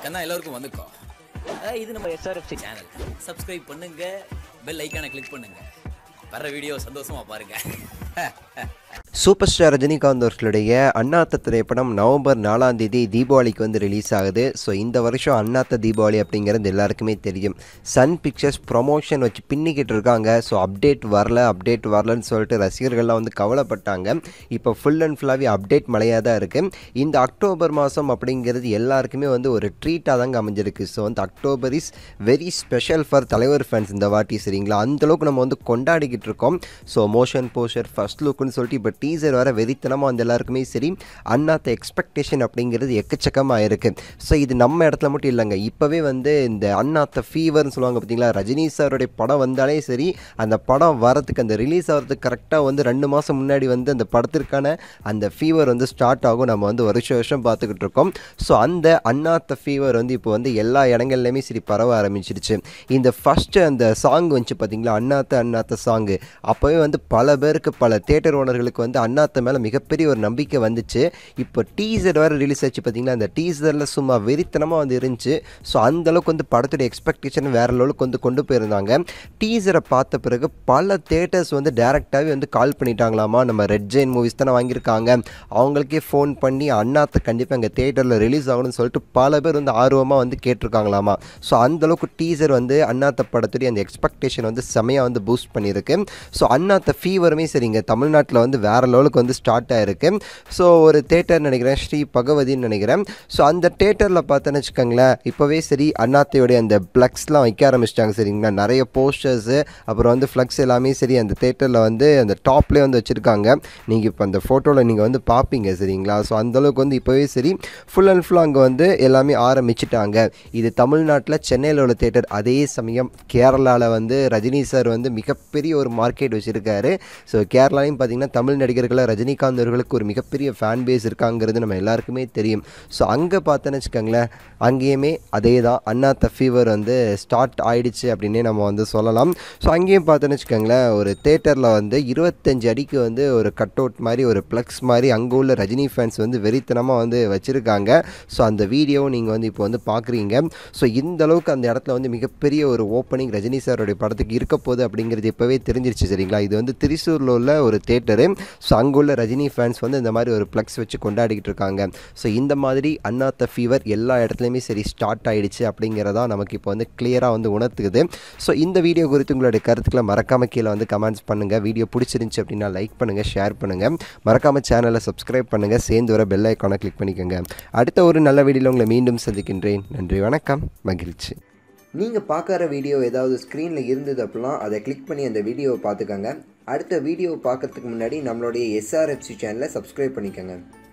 கண்ணா எல்லாருக்கும் வந்துக்கோ அஹ் இது நம்ம எஸ்ஆர்எஃப்சி சேனல் சப்ஸ்கிரைப் பண்ணுங்க பெல் ஐக்கானை கிளிக் பண்ணுங்க வர்ற வீடியோ சந்தோஷமா பாருங்க சூப்பர் ஸ்டார் ரஜினிகாந்த் அவர்களுடைய அண்ணாத்த திரைப்படம் நவம்பர் நாலாம் தேதி தீபாவளிக்கு வந்து ரிலீஸ் ஆகுது ஸோ இந்த வருஷம் அண்ணாத்த தீபாவளி அப்படிங்கிறது எல்லாருக்குமே தெரியும் சன் பிக்சர்ஸ் ப்ரொமோஷன் வச்சு பின்னிக்கிட்டு இருக்காங்க ஸோ அப்டேட் வரல அப்டேட் வரலன்னு சொல்லிட்டு ரசிகர்கள்லாம் வந்து கவலைப்பட்டாங்க இப்போ ஃபுல் அண்ட் ஃபுல்லாகவே அப்டேட் மழையாக தான் இருக்குது இந்த அக்டோபர் மாதம் அப்படிங்கிறது எல்லாருக்குமே வந்து ஒரு ட்ரீட்டாக தாங்க அமைஞ்சிருக்கு ஸோ வந்து October is very special for தலைவர் ஃபேன்ஸ் இந்த வாட்டி சரிங்களா அந்தளவுக்கு நம்ம வந்து கொண்டாடிக்கிட்டு இருக்கோம் ஸோ மோஷன் போஸ்டர் ஃபர்ஸ்ட் லுக்குன்னு சொல்லிட்டு இப்போ டீசர் வர வெறித்தனமாக வந்து எல்லாருக்குமே சரி அண்ணாத்த எக்ஸ்பெக்டேஷன் அப்படிங்கிறது எக்கச்சக்கமாக இருக்குது ஸோ இது நம்ம இடத்துல மட்டும் இல்லைங்க இப்போவே வந்து இந்த அண்ணாத்த ஃபீவர்னு சொல்லுவாங்க பார்த்தீங்களா ரஜினி சாருடைய படம் வந்தாலே சரி அந்த படம் வரதுக்கு அந்த ரிலீஸ் ஆகிறதுக்கு கரெக்டாக வந்து ரெண்டு மாதம் முன்னாடி வந்து அந்த படத்திற்கான அந்த ஃபீவர் வந்து ஸ்டார்ட் ஆகும் நம்ம வந்து வருஷம் வருஷம் பார்த்துக்கிட்டு இருக்கோம் ஸோ அந்த அண்ணாத்த ஃபீவர் வந்து இப்போ வந்து எல்லா இடங்கள்லையுமே சரி பரவ ஆரம்பிச்சிருச்சு இந்த ஃபஸ்ட்டு அந்த சாங் வந்துச்சு பார்த்தீங்களா அண்ணாத்த அண்ணாத்த சாங்கு அப்போவே வந்து பல பேருக்கு பல தேட்டர் ஓனர்களுக்கு வந்து அண்ணாத்த மேலே மிகப்பெரிய ஒரு நம்பிக்கை வந்துச்சு இப்போ டீசர் வேறு ரிலீஸ் ஆச்சு பார்த்தீங்களா அந்த டீசரில் சும்மா வெறித்தனமாக வந்து இருந்துச்சு ஸோ அந்த அளவுக்கு வந்து படத்துடைய எக்ஸ்பெக்டேஷன் வேறு லெவலுக்கு வந்து கொண்டு போயிருந்தாங்க டீசரை பார்த்த பிறகு பல தேட்டர்ஸ் வந்து டேரெக்டாகவே வந்து கால் பண்ணிட்டாங்களாமா நம்ம ரெட் ஜெயின் மூவிஸ் தானே வாங்கியிருக்காங்க அவங்களுக்கே ஃபோன் பண்ணி அண்ணாத்த கண்டிப்பாக எங்கள் தேட்டரில் ரிலீஸ் ஆகணும்னு சொல்லிட்டு பல பேர் வந்து ஆர்வமாக வந்து கேட்டிருக்காங்களாமா ஸோ அந்தளவுக்கு டீசர் வந்து அண்ணாத்த படத்துடைய அந்த எக்ஸ்பெக்டேஷன் வந்து செமையாக வந்து பூஸ்ட் பண்ணியிருக்கு ஸோ அண்ணாத்த ஃபீவருமே சரிங்க தமிழ்நாட்டில் வந்து வேறு லெவலுக்கு வந்து ஸ்டார்ட் ஆகிருக்கு ஸோ ஒரு தேட்டர் நினைக்கிறேன் ஸ்ரீ பகவதின்னு நினைக்கிறேன் ஸோ அந்த தேட்டரில் பார்த்தோன்னு வச்சுக்கோங்களேன் இப்போவே சரி அண்ணாத்தையோடைய அந்த ப்ளக்ஸ்லாம் வைக்க ஆரம்பிச்சிட்டாங்க சரிங்களா நிறைய போஸ்டர்ஸு அப்புறம் வந்து ஃப்ளக்ஸ் எல்லாமே சரி அந்த தேட்டரில் வந்து அந்த டாப்லேயே வந்து வச்சுருக்காங்க நீங்கள் இப்போ அந்த ஃபோட்டோவில் நீங்கள் வந்து பார்ப்பீங்க சரிங்களா ஸோ அந்தளவுக்கு வந்து இப்போவே சரி ஃபுல் அண்ட் ஃபுல் அங்கே வந்து எல்லாமே ஆரம்பிச்சிட்டாங்க இது தமிழ்நாட்டில் சென்னையில் உள்ள தேட்டர் அதே சமயம் கேரளாவில் வந்து ரஜினி சார் வந்து மிகப்பெரிய ஒரு மார்க்கெட் வச்சுருக்காரு ஸோ கேரளாலையும் பார்த்தீங்கன்னா தமிழ் நடிகர்களை ரஜினிகாந்த் அவர்களுக்கு ஒரு மிகப்பெரிய ஃபேன் பேஸ் இருக்காங்கிறது நம்ம எல்லாருக்குமே தெரியும் ஸோ அங்கே பார்த்தோன்னு வச்சுக்கோங்களேன் அங்கேயுமே அதே தான் அண்ணாத்த ஃபீவர் வந்து ஸ்டார்ட் ஆயிடுச்சு அப்படின்னே நம்ம வந்து சொல்லலாம் ஸோ அங்கேயும் பார்த்தோன்னு வச்சுக்கோங்களேன் ஒரு தேட்டரில் வந்து இருபத்தஞ்சு அடிக்கு வந்து ஒரு கட் அவுட் மாதிரி ஒரு ப்ளக்ஸ் மாதிரி அங்கே உள்ள ரஜினி ஃபேன்ஸ் வந்து வெறித்தனமாக வந்து வச்சுருக்காங்க ஸோ அந்த வீடியோவும் நீங்கள் வந்து இப்போ வந்து பார்க்குறீங்க ஸோ இந்த அளவுக்கு அந்த இடத்துல வந்து மிகப்பெரிய ஒரு ஓப்பனிங் ரஜினி சாரோடைய படத்துக்கு இருக்க போகுது அப்படிங்கிறது இப்போவே தெரிஞ்சிருச்சு சரிங்களா இது வந்து திருச்சூரில் உள்ள ஒரு தேட்டரு ஸோ அங்கே உள்ள ரஜினி ஃபேன்ஸ் வந்து இந்த மாதிரி ஒரு ப்ளக்ஸ் வச்சு கொண்டாடிக்கிட்டு இருக்காங்க ஸோ இந்த மாதிரி அண்ணாத்த ஃபீவர் எல்லா இடத்துலையுமே சரி ஸ்டார்ட் ஆயிடுச்சு அப்படிங்கிறதா நமக்கு இப்போ வந்து கிளியராக வந்து உணர்த்துக்குது ஸோ இந்த வீடியோ குறித்து உங்களுடைய கருத்துக்களை மறக்காம கீழே வந்து கமெண்ட்ஸ் பண்ணுங்கள் வீடியோ பிடிச்சிருந்துச்சு அப்படின்னா லைக் பண்ணுங்கள் ஷேர் பண்ணுங்கள் மறக்காம சேனலை சப்ஸ்கிரைப் பண்ணுங்கள் சேர்ந்து வர பெல் ஐக்கானை கிளிக் பண்ணிக்கோங்க அடுத்த ஒரு நல்ல வீடியோவில் உங்களை மீண்டும் சந்திக்கின்றேன் நன்றி வணக்கம் மகிழ்ச்சி நீங்கள் பார்க்குற வீடியோ ஏதாவது ஸ்க்ரீனில் இருந்தது அப்படின்னா அதை கிளிக் பண்ணி அந்த வீடியோவை பார்த்துக்கோங்க அடுத்த வீடியோ பார்க்கறதுக்கு முன்னாடி நம்மளுடைய எஸ்ஆர்எஃப்சி சேனலை சப்ஸ்கிரைப் பண்ணிக்கோங்க